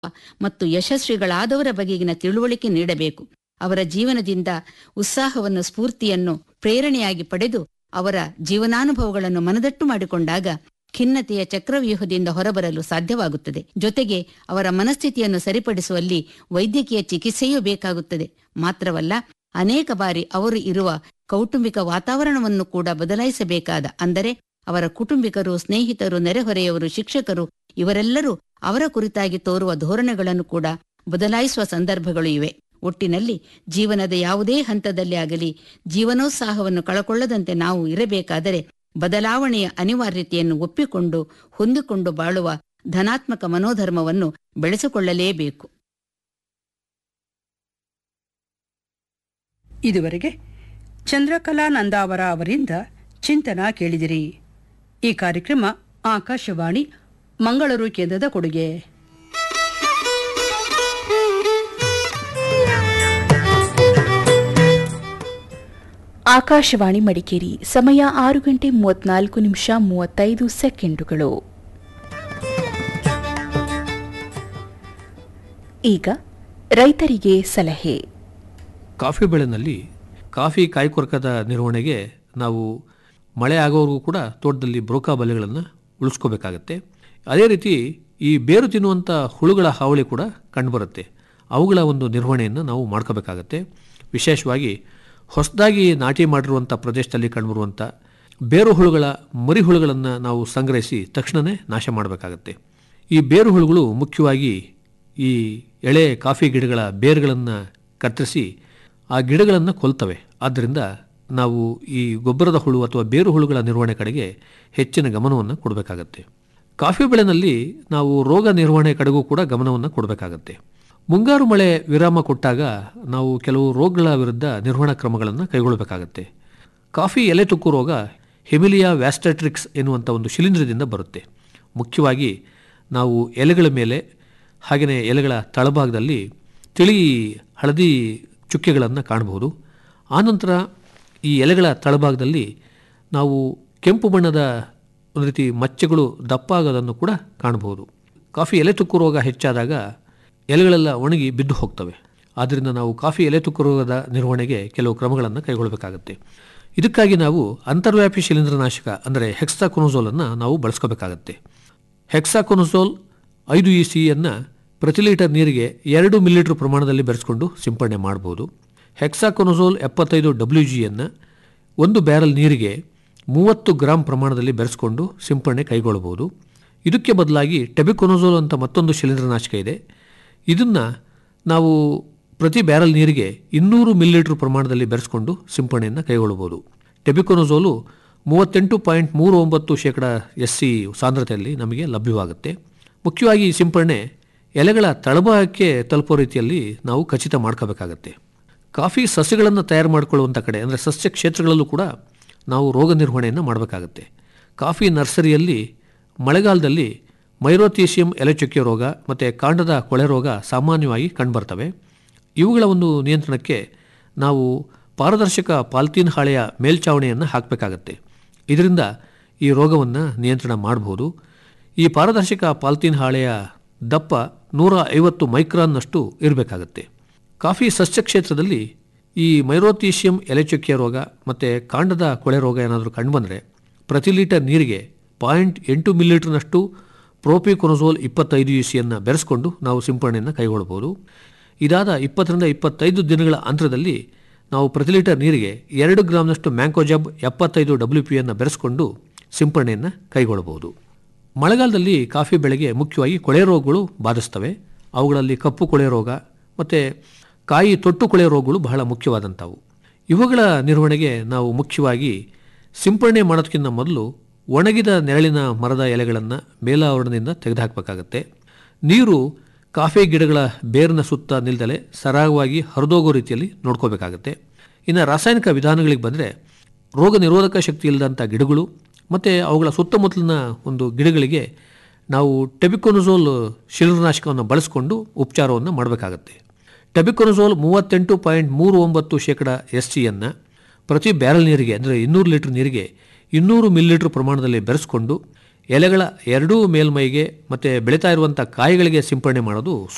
ಮತ್ತು ಯಶಸ್ವಿಗಳಾದವರ ಬಗೆಗಿನ ತಿಳುವಳಿಕೆ ನೀಡಬೇಕು ಅವರ ಜೀವನದಿಂದ ಉತ್ಸಾಹವನ್ನು ಸ್ಫೂರ್ತಿಯನ್ನು ಪ್ರೇರಣೆಯಾಗಿ ಪಡೆದು ಅವರ ಜೀವನಾನುಭವಗಳನ್ನು ಮನದಟ್ಟು ಮಾಡಿಕೊಂಡಾಗ ಖಿನ್ನತೆಯ ಚಕ್ರವ್ಯೂಹದಿಂದ ಹೊರಬರಲು ಸಾಧ್ಯವಾಗುತ್ತದೆ ಜೊತೆಗೆ ಅವರ ಮನಸ್ಥಿತಿಯನ್ನು ಸರಿಪಡಿಸುವಲ್ಲಿ ವೈದ್ಯಕೀಯ ಚಿಕಿತ್ಸೆಯೂ ಬೇಕಾಗುತ್ತದೆ ಮಾತ್ರವಲ್ಲ ಅನೇಕ ಬಾರಿ ಅವರು ಇರುವ ಕೌಟುಂಬಿಕ ವಾತಾವರಣವನ್ನು ಕೂಡ ಬದಲಾಯಿಸಬೇಕಾದ ಅಂದರೆ ಅವರ ಕುಟುಂಬಿಕರು ಸ್ನೇಹಿತರು ನೆರೆಹೊರೆಯವರು ಶಿಕ್ಷಕರು ಇವರೆಲ್ಲರೂ ಅವರ ಕುರಿತಾಗಿ ತೋರುವ ಧೋರಣೆಗಳನ್ನು ಕೂಡ ಬದಲಾಯಿಸುವ ಸಂದರ್ಭಗಳು ಇವೆ ಒಟ್ಟಿನಲ್ಲಿ ಜೀವನದ ಯಾವುದೇ ಹಂತದಲ್ಲಿ ಆಗಲಿ ಜೀವನೋತ್ಸಾಹವನ್ನು ಕಳಕೊಳ್ಳದಂತೆ ನಾವು ಇರಬೇಕಾದರೆ ಬದಲಾವಣೆಯ ಅನಿವಾರ್ಯತೆಯನ್ನು ಒಪ್ಪಿಕೊಂಡು ಹೊಂದಿಕೊಂಡು ಬಾಳುವ ಧನಾತ್ಮಕ ಮನೋಧರ್ಮವನ್ನು ಬೆಳೆಸಿಕೊಳ್ಳಲೇಬೇಕು ಇದುವರೆಗೆ ಚಂದ್ರಕಲಾ ನಂದಾವರ ಅವರಿಂದ ಚಿಂತನ ಕೇಳಿದಿರಿ ಈ ಕಾರ್ಯಕ್ರಮ ಆಕಾಶವಾಣಿ ಮಂಗಳೂರು ಕೇಂದ್ರದ ಕೊಡುಗೆ ಆಕಾಶವಾಣಿ ಮಡಿಕೇರಿ ಸಮಯ ಆರು ಗಂಟೆ ಮೂವತ್ನಾಲ್ಕು ನಿಮಿಷ ಮೂವತ್ತೈದು ಸೆಕೆಂಡುಗಳು ಈಗ ರೈತರಿಗೆ ಸಲಹೆ ಕಾಫಿ ಬೆಳೆನಲ್ಲಿ ಕಾಫಿ ಕಾಯಿಕೊರಕದ ನಿರ್ವಹಣೆಗೆ ನಾವು ಮಳೆ ಆಗೋವರೆಗೂ ಕೂಡ ತೋಟದಲ್ಲಿ ಬ್ರೋಕಾ ಬಲೆಗಳನ್ನು ಉಳಿಸ್ಕೋಬೇಕಾಗತ್ತೆ ಅದೇ ರೀತಿ ಈ ಬೇರು ತಿನ್ನುವಂಥ ಹುಳುಗಳ ಹಾವಳಿ ಕೂಡ ಕಂಡುಬರುತ್ತೆ ಅವುಗಳ ಒಂದು ನಿರ್ವಹಣೆಯನ್ನು ನಾವು ಮಾಡ್ಕೋಬೇಕಾಗತ್ತೆ ವಿಶೇಷವಾಗಿ ಹೊಸದಾಗಿ ನಾಟಿ ಮಾಡಿರುವಂಥ ಪ್ರದೇಶದಲ್ಲಿ ಕಂಡುಬರುವಂಥ ಬೇರು ಹುಳುಗಳ ಮರಿ ಹುಳುಗಳನ್ನು ನಾವು ಸಂಗ್ರಹಿಸಿ ತಕ್ಷಣವೇ ನಾಶ ಮಾಡಬೇಕಾಗತ್ತೆ ಈ ಬೇರು ಹುಳುಗಳು ಮುಖ್ಯವಾಗಿ ಈ ಎಳೆ ಕಾಫಿ ಗಿಡಗಳ ಬೇರುಗಳನ್ನು ಕತ್ತರಿಸಿ ಆ ಗಿಡಗಳನ್ನು ಕೊಲ್ತವೆ ಆದ್ದರಿಂದ ನಾವು ಈ ಗೊಬ್ಬರದ ಹುಳು ಅಥವಾ ಬೇರು ಹುಳುಗಳ ನಿರ್ವಹಣೆ ಕಡೆಗೆ ಹೆಚ್ಚಿನ ಗಮನವನ್ನು ಕೊಡಬೇಕಾಗತ್ತೆ ಕಾಫಿ ಬೆಳೆನಲ್ಲಿ ನಾವು ರೋಗ ನಿರ್ವಹಣೆ ಕಡೆಗೂ ಕೂಡ ಗಮನವನ್ನು ಕೊಡಬೇಕಾಗತ್ತೆ ಮುಂಗಾರು ಮಳೆ ವಿರಾಮ ಕೊಟ್ಟಾಗ ನಾವು ಕೆಲವು ರೋಗಗಳ ವಿರುದ್ಧ ನಿರ್ವಹಣಾ ಕ್ರಮಗಳನ್ನು ಕೈಗೊಳ್ಳಬೇಕಾಗತ್ತೆ ಕಾಫಿ ಎಲೆ ತುಕ್ಕು ರೋಗ ಹೆಮಿಲಿಯಾ ವ್ಯಾಸ್ಟಟ್ರಿಕ್ಸ್ ಎನ್ನುವಂಥ ಒಂದು ಶಿಲೀಂಧ್ರದಿಂದ ಬರುತ್ತೆ ಮುಖ್ಯವಾಗಿ ನಾವು ಎಲೆಗಳ ಮೇಲೆ ಹಾಗೆಯೇ ಎಲೆಗಳ ತಳಭಾಗದಲ್ಲಿ ತಿಳಿ ಹಳದಿ ಚುಕ್ಕೆಗಳನ್ನು ಕಾಣಬಹುದು ಆನಂತರ ಈ ಎಲೆಗಳ ತಳಭಾಗದಲ್ಲಿ ನಾವು ಕೆಂಪು ಬಣ್ಣದ ಒಂದು ರೀತಿ ಮಚ್ಚೆಗಳು ದಪ್ಪ ಆಗೋದನ್ನು ಕೂಡ ಕಾಣಬಹುದು ಕಾಫಿ ಎಲೆ ತುಕ್ಕು ರೋಗ ಹೆಚ್ಚಾದಾಗ ಎಲೆಗಳೆಲ್ಲ ಒಣಗಿ ಬಿದ್ದು ಹೋಗ್ತವೆ ಆದ್ದರಿಂದ ನಾವು ಕಾಫಿ ಎಲೆ ತುಕ್ಕು ರೋಗದ ನಿರ್ವಹಣೆಗೆ ಕೆಲವು ಕ್ರಮಗಳನ್ನು ಕೈಗೊಳ್ಳಬೇಕಾಗುತ್ತೆ ಇದಕ್ಕಾಗಿ ನಾವು ಅಂತರ್ವ್ಯಾಪಿ ಶಿಲೀಂಧ್ರನಾಶಕ ಅಂದರೆ ಹೆಕ್ಸಾಕೊನೋಸೋಲನ್ನು ನಾವು ಬಳಸ್ಕೋಬೇಕಾಗತ್ತೆ ಹೆಕ್ಸಾಕೊನೋಸೋಲ್ ಐದು ಇ ಸಿಯನ್ನು ಪ್ರತಿ ಲೀಟರ್ ನೀರಿಗೆ ಎರಡು ಮಿಲಿಲೀಟರ್ ಪ್ರಮಾಣದಲ್ಲಿ ಬೆರೆಸ್ಕೊಂಡು ಸಿಂಪಡಣೆ ಮಾಡ್ಬೋದು ಹೆಕ್ಸಾಕೊನೋಸೋಲ್ ಎಪ್ಪತ್ತೈದು ಡಬ್ಲ್ಯೂ ಜಿಯನ್ನು ಒಂದು ಬ್ಯಾರಲ್ ನೀರಿಗೆ ಮೂವತ್ತು ಗ್ರಾಂ ಪ್ರಮಾಣದಲ್ಲಿ ಬೆರೆಸ್ಕೊಂಡು ಸಿಂಪಡಣೆ ಕೈಗೊಳ್ಳಬಹುದು ಇದಕ್ಕೆ ಬದಲಾಗಿ ಟೆಬಿಕೊನೋಸೋಲ್ ಅಂತ ಮತ್ತೊಂದು ಶಿಲೀಂಧ್ರನಾಶಕ ಇದೆ ಇದನ್ನು ನಾವು ಪ್ರತಿ ಬ್ಯಾರಲ್ ನೀರಿಗೆ ಇನ್ನೂರು ಮಿಲಿಲೀಟರ್ ಪ್ರಮಾಣದಲ್ಲಿ ಬೆರೆಸ್ಕೊಂಡು ಸಿಂಪಡಣೆಯನ್ನು ಕೈಗೊಳ್ಳಬಹುದು ಟೆಬಿಕೊನೋಸೋಲು ಮೂವತ್ತೆಂಟು ಪಾಯಿಂಟ್ ಮೂರು ಒಂಬತ್ತು ಶೇಕಡ ಎಸ್ ಸಿ ಸಾಂದ್ರತೆಯಲ್ಲಿ ನಮಗೆ ಲಭ್ಯವಾಗುತ್ತೆ ಮುಖ್ಯವಾಗಿ ಈ ಸಿಂಪಡಣೆ ಎಲೆಗಳ ತಳಭಾಗಕ್ಕೆ ತಲುಪೋ ರೀತಿಯಲ್ಲಿ ನಾವು ಖಚಿತ ಮಾಡ್ಕೋಬೇಕಾಗತ್ತೆ ಕಾಫಿ ಸಸ್ಯಗಳನ್ನು ತಯಾರು ಮಾಡಿಕೊಳ್ಳುವಂಥ ಕಡೆ ಅಂದರೆ ಸಸ್ಯ ಕ್ಷೇತ್ರಗಳಲ್ಲೂ ಕೂಡ ನಾವು ರೋಗ ನಿರ್ವಹಣೆಯನ್ನು ಮಾಡಬೇಕಾಗತ್ತೆ ಕಾಫಿ ನರ್ಸರಿಯಲ್ಲಿ ಮಳೆಗಾಲದಲ್ಲಿ ಮೈರೋಥೀಸಿಯಂ ಎಲೆಚುಕ್ಕೆ ರೋಗ ಮತ್ತು ಕಾಂಡದ ಕೊಳೆ ರೋಗ ಸಾಮಾನ್ಯವಾಗಿ ಕಂಡುಬರ್ತವೆ ಇವುಗಳ ಒಂದು ನಿಯಂತ್ರಣಕ್ಕೆ ನಾವು ಪಾರದರ್ಶಕ ಪಾಲ್ತೀನ್ ಹಾಳೆಯ ಮೇಲ್ಚಾವಣಿಯನ್ನು ಹಾಕಬೇಕಾಗತ್ತೆ ಇದರಿಂದ ಈ ರೋಗವನ್ನು ನಿಯಂತ್ರಣ ಮಾಡಬಹುದು ಈ ಪಾರದರ್ಶಕ ಪಾಲ್ತೀನ್ ಹಾಳೆಯ ದಪ್ಪ ನೂರ ಐವತ್ತು ಮೈಕ್ರಾನ್ನಷ್ಟು ಇರಬೇಕಾಗತ್ತೆ ಕಾಫಿ ಸಸ್ಯ ಕ್ಷೇತ್ರದಲ್ಲಿ ಈ ಮೈರೋಥೀಸಿಯಂ ಎಲೆಚುಕ್ಕೆ ರೋಗ ಮತ್ತು ಕಾಂಡದ ಕೊಳೆ ರೋಗ ಏನಾದರೂ ಕಂಡುಬಂದರೆ ಪ್ರತಿ ಲೀಟರ್ ನೀರಿಗೆ ಪಾಯಿಂಟ್ ಎಂಟು ಮಿಲಿಲೀಟರ್ನಷ್ಟು ಪ್ರೋಪಿಕೊನೋಸೋಲ್ ಇಪ್ಪತ್ತೈದು ಯು ಸಿಯನ್ನು ಬೆರೆಸ್ಕೊಂಡು ನಾವು ಸಿಂಪಡಣೆಯನ್ನು ಕೈಗೊಳ್ಳಬಹುದು ಇದಾದ ಇಪ್ಪತ್ತರಿಂದ ಇಪ್ಪತ್ತೈದು ದಿನಗಳ ಅಂತರದಲ್ಲಿ ನಾವು ಪ್ರತಿ ಲೀಟರ್ ನೀರಿಗೆ ಎರಡು ಗ್ರಾಮ್ನಷ್ಟು ಮ್ಯಾಂಕೋಜಬ್ ಎಪ್ಪತ್ತೈದು ಡಬ್ಲ್ಯೂ ಪಿಯನ್ನು ಬೆರೆಸ್ಕೊಂಡು ಸಿಂಪಡಣೆಯನ್ನು ಕೈಗೊಳ್ಳಬಹುದು ಮಳೆಗಾಲದಲ್ಲಿ ಕಾಫಿ ಬೆಳೆಗೆ ಮುಖ್ಯವಾಗಿ ಕೊಳೆ ರೋಗಗಳು ಬಾಧಿಸ್ತವೆ ಅವುಗಳಲ್ಲಿ ಕಪ್ಪು ಕೊಳೆ ರೋಗ ಮತ್ತು ಕಾಯಿ ತೊಟ್ಟು ಕೊಳೆ ರೋಗಗಳು ಬಹಳ ಮುಖ್ಯವಾದಂಥವು ಇವುಗಳ ನಿರ್ವಹಣೆಗೆ ನಾವು ಮುಖ್ಯವಾಗಿ ಸಿಂಪಡಣೆ ಮಾಡೋದಕ್ಕಿಂತ ಮೊದಲು ಒಣಗಿದ ನೆರಳಿನ ಮರದ ಎಲೆಗಳನ್ನು ಮೇಲಾವರಣದಿಂದ ತೆಗೆದುಹಾಕಬೇಕಾಗತ್ತೆ ನೀರು ಕಾಫಿ ಗಿಡಗಳ ಬೇರಿನ ಸುತ್ತ ನಿಲ್ದಲೆ ಸರಾಗವಾಗಿ ಹರಿದೋಗೋ ರೀತಿಯಲ್ಲಿ ನೋಡ್ಕೋಬೇಕಾಗತ್ತೆ ಇನ್ನು ರಾಸಾಯನಿಕ ವಿಧಾನಗಳಿಗೆ ಬಂದರೆ ರೋಗ ನಿರೋಧಕ ಶಕ್ತಿ ಇಲ್ಲದಂಥ ಗಿಡಗಳು ಮತ್ತು ಅವುಗಳ ಸುತ್ತಮುತ್ತಲಿನ ಒಂದು ಗಿಡಗಳಿಗೆ ನಾವು ಟೆಬಿಕೊನಜೋಲ್ ಶಿಲೀಂಧ್ರನಾಶಕವನ್ನು ಬಳಸಿಕೊಂಡು ಉಪಚಾರವನ್ನು ಮಾಡಬೇಕಾಗತ್ತೆ ಟೆಬಿಕೊನಜೋಲ್ ಮೂವತ್ತೆಂಟು ಪಾಯಿಂಟ್ ಮೂರು ಒಂಬತ್ತು ಶೇಕಡ ಎಸ್ ಸಿಯನ್ನು ಪ್ರತಿ ಬ್ಯಾರಲ್ ನೀರಿಗೆ ಅಂದರೆ ಇನ್ನೂರು ಲೀಟರ್ ನೀರಿಗೆ ಇನ್ನೂರು ಮಿಲಿಲೀಟರ್ ಪ್ರಮಾಣದಲ್ಲಿ ಬೆರೆಸ್ಕೊಂಡು ಎಲೆಗಳ ಎರಡೂ ಮೇಲ್ಮೈಗೆ ಮತ್ತು ಬೆಳೀತಾ ಇರುವಂಥ ಕಾಯಿಗಳಿಗೆ ಸಿಂಪಡಣೆ ಮಾಡೋದು